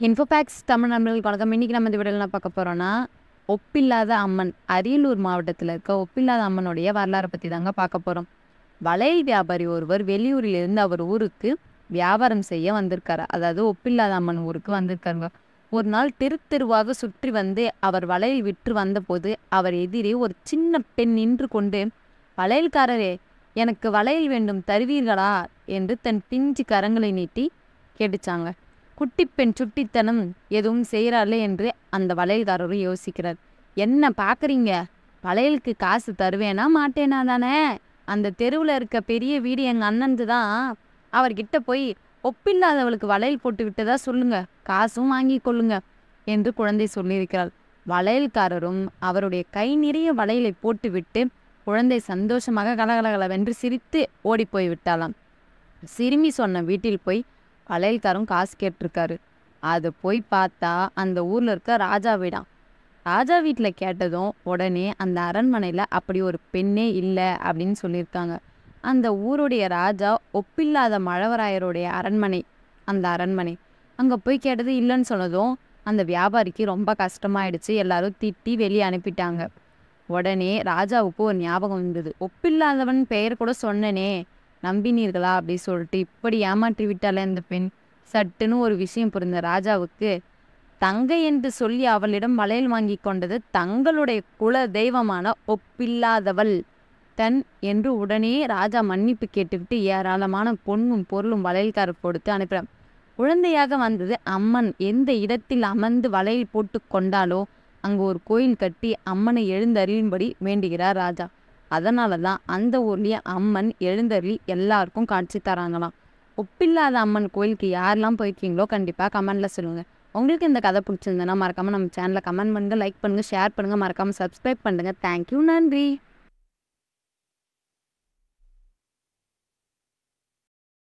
இன்ஃபோபேக்ஸ் தமிழ் நண்பர்களுக்கு வணக்கம் இன்றைக்கி நம்ம இந்த வீடியோவில் என்ன பார்க்க போகிறோன்னா ஒப்பில்லாத அம்மன் அரியலூர் மாவட்டத்தில் இருக்க ஒப்பில்லாத அம்மனுடைய வரலாறை பற்றி தாங்க பார்க்க போகிறோம் வளையல் வியாபாரி ஒருவர் வெளியூரிலிருந்து அவர் ஊருக்கு வியாபாரம் செய்ய வந்திருக்காரு அதாவது ஒப்பில்லாத அம்மன் ஊருக்கு வந்திருக்காருங்க ஒரு நாள் தெரு தெருவாக சுற்றி வந்து அவர் வளையல் விற்று வந்தபோது அவர் எதிரே ஒரு சின்ன பெண் நின்று கொண்டு வளையல்காரரே எனக்கு வளையல் வேண்டும் தருவீர்களா என்று தன் பிஞ்சு கரங்களை நீட்டி கேட்டுச்சாங்க குட்டி பெண் சுட்டித்தனம் எதுவும் செய்கிறாளே என்று அந்த வளையல்காரரும் யோசிக்கிறார் என்ன பார்க்குறீங்க வளையலுக்கு காசு தருவேனா மாட்டேனா தானே அந்த தெருவில் இருக்க பெரிய வீடு எங்கள் அண்ணன்து தான் அவர்கிட்ட போய் ஒப்பில்லாதவளுக்கு வளையல் போட்டு விட்டதா சொல்லுங்க காசும் வாங்கி கொள்ளுங்க என்று குழந்தை சொல்லியிருக்கிறாள் வளையல்காரரும் அவருடைய கை நிறைய வளையலை போட்டுவிட்டு குழந்தை சந்தோஷமாக கலகலகலவென்று சிரித்து ஓடிப்போய் விட்டாளாம் சிறுமி சொன்ன வீட்டில் போய் வளையல்காரரும் காசு கேட்டிருக்காரு அது போய் பார்த்தா அந்த ஊரில் இருக்க ராஜா வீடாம் ராஜா வீட்டில் கேட்டதும் உடனே அந்த அரண்மனையில் அப்படி ஒரு பெண்ணே இல்லை அப்படின்னு சொல்லியிருக்காங்க அந்த ஊருடைய ராஜா ஒப்பில்லாத மழவராயருடைய அரண்மனை அந்த அரண்மனை அங்கே போய் கேட்டது இல்லைன்னு சொன்னதும் அந்த வியாபாரிக்கு ரொம்ப கஷ்டமாயிடுச்சு எல்லாரும் திட்டி வெளியே அனுப்பிட்டாங்க உடனே ராஜாவுக்கு ஒரு ஞாபகம் வந்தது ஒப்பில்லாதவன் பெயர் கூட சொன்னனே நம்பினீர்களா அப்படி சொல்லிட்டு இப்படி ஏமாற்றி விட்டாலே அந்த பெண் சட்டுன்னு ஒரு விஷயம் புரிந்த ராஜாவுக்கு தங்கை என்று சொல்லி அவளிடம் வளையல் வாங்கி கொண்டது தங்களுடைய குல தெய்வமான ஒப்பில்லாதவள் தன் என்று உடனே ராஜா மன்னிப்பு கேட்டுவிட்டு ஏராளமான பொன்னும் பொருளும் வளையல்காரர் கொடுத்து அனுப்பினார் குழந்தையாக வந்தது அம்மன் எந்த இடத்தில் அமர்ந்து வளையல் போட்டு கொண்டாலோ அங்கு ஒரு கோயில் கட்டி அம்மனை எழுந்தருளும்படி வேண்டுகிறார் ராஜா அதனால தான் அந்த ஊர்லேயே அம்மன் எழுந்தருளி எல்லாருக்கும் காட்சி தராங்களாம் ஒப்பில்லாத அம்மன் கோயிலுக்கு யாரெல்லாம் போயிருக்கீங்களோ கண்டிப்பாக கமெண்டில் சொல்லுங்கள் உங்களுக்கு இந்த கதை பிடிச்சிருந்ததுன்னா மறக்காமல் நம்ம சேனலை கமெண்ட் பண்ணுங்கள் லைக் பண்ணுங்கள் ஷேர் பண்ணுங்கள் மறக்காமல் சப்ஸ்கிரைப் பண்ணுங்கள் தேங்க்யூ நன்றி